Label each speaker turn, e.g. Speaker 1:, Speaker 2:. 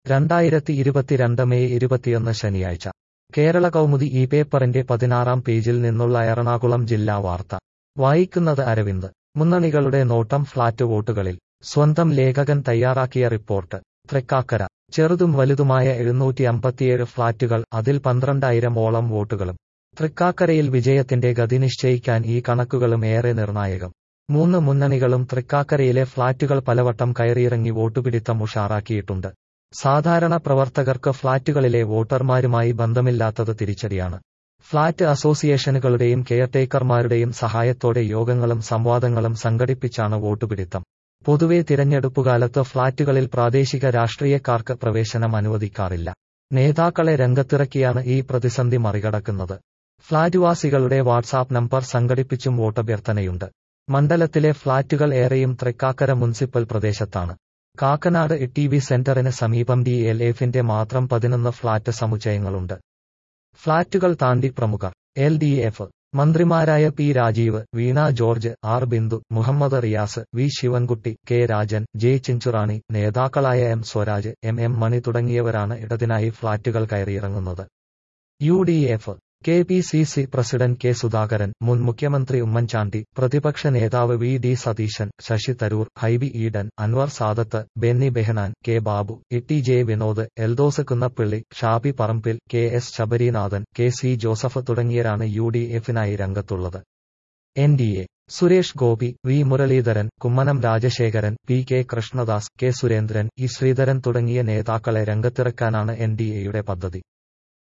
Speaker 1: രണ്ടായിരത്തി ഇരുപത്തിരണ്ട് മെയ് ഇരുപത്തിയൊന്ന് ശനിയാഴ്ച കേരള കൗമുദി ഈ പേപ്പറിന്റെ പതിനാറാം പേജിൽ നിന്നുള്ള എറണാകുളം ജില്ലാ വാർത്ത വായിക്കുന്നത് അരവിന്ദ് മുന്നണികളുടെ നോട്ടം ഫ്ളാറ്റ് വോട്ടുകളിൽ സ്വന്തം ലേഖകൻ തയ്യാറാക്കിയ റിപ്പോർട്ട് തൃക്കാക്കര ചെറുതും വലുതുമായ എഴുന്നൂറ്റി അമ്പത്തിയേഴ് ഫ്ളാറ്റുകൾ അതിൽ പന്ത്രണ്ടായിരം ഓളം വോട്ടുകളും തൃക്കാക്കരയിൽ വിജയത്തിന്റെ ഗതി നിശ്ചയിക്കാൻ ഈ കണക്കുകളും ഏറെ നിർണായകം മൂന്ന് മുന്നണികളും തൃക്കാക്കരയിലെ ഫ്ളാറ്റുകൾ പലവട്ടം കയറിയിറങ്ങി വോട്ടുപിടിത്തം ഉഷാറാക്കിയിട്ടുണ്ട് സാധാരണ പ്രവർത്തകർക്ക് ഫ്ളാറ്റുകളിലെ വോട്ടർമാരുമായി ബന്ധമില്ലാത്തത് തിരിച്ചടിയാണ് ഫ്ളാറ്റ് അസോസിയേഷനുകളുടെയും കെയർടേക്കർമാരുടെയും സഹായത്തോടെ യോഗങ്ങളും സംവാദങ്ങളും സംഘടിപ്പിച്ചാണ് വോട്ടുപിടിത്തം പൊതുവെ തിരഞ്ഞെടുപ്പുകാലത്ത് ഫ്ളാറ്റുകളിൽ പ്രാദേശിക രാഷ്ട്രീയക്കാർക്ക് പ്രവേശനം അനുവദിക്കാറില്ല നേതാക്കളെ രംഗത്തിറക്കിയാണ് ഈ പ്രതിസന്ധി മറികടക്കുന്നത് ഫ്ളാറ്റുവാസികളുടെ വാട്സാപ്പ് നമ്പർ സംഘടിപ്പിച്ചും വോട്ടഭ്യർത്ഥനയുണ്ട് മണ്ഡലത്തിലെ ഫ്ളാറ്റുകൾ ഏറെയും തൃക്കാക്കര മുനിസിപ്പൽ പ്രദേശത്താണ് കാക്കനാട് ടി വി സെന്ററിന് സമീപം ഡി എൽ എഫിന്റെ മാത്രം പതിനൊന്ന് ഫ്ളാറ്റ് സമുച്ചയങ്ങളുണ്ട് ഫ്ളാറ്റുകൾ താണ്ടി പ്രമുഖർ എൽ ഡി എഫ് മന്ത്രിമാരായ P Rajeev Veena George R Bindu Muhammad Riyas V Sivankutty K Rajan J Chinchurani നേതാക്കളായ M Swaraj M M Mani തുടങ്ങിയവരാണ് ഇടതിനായി ഫ്ളാറ്റുകൾ കയറിയിറങ്ങുന്നത് U D F K P C C president K Sudhakaran മുൻ മുഖ്യമന്ത്രി ഉമ്മൻചാണ്ടി പ്രതിപക്ഷ നേതാവ് V D Satheesan Shashi Tharoor Hibi Eden Anwar Sadath Benny Behanan K Babu E J Vinod Eldhose Kunnappilly Shabi Parambil K S Sabarinathan K C Joseph തുടങ്ങിയവരാണ് യു ഡി എഫിനായി രംഗത്തുള്ളത് N D A Suresh Gopi V Muraleedharan Kummanam Rajasekharan P K Krishnadas K Surendran E Sreedharan തുടങ്ങിയ നേതാക്കളെ രംഗത്തിറക്കാനാണ് എൻ ഡി എയുടെ പദ്ധതി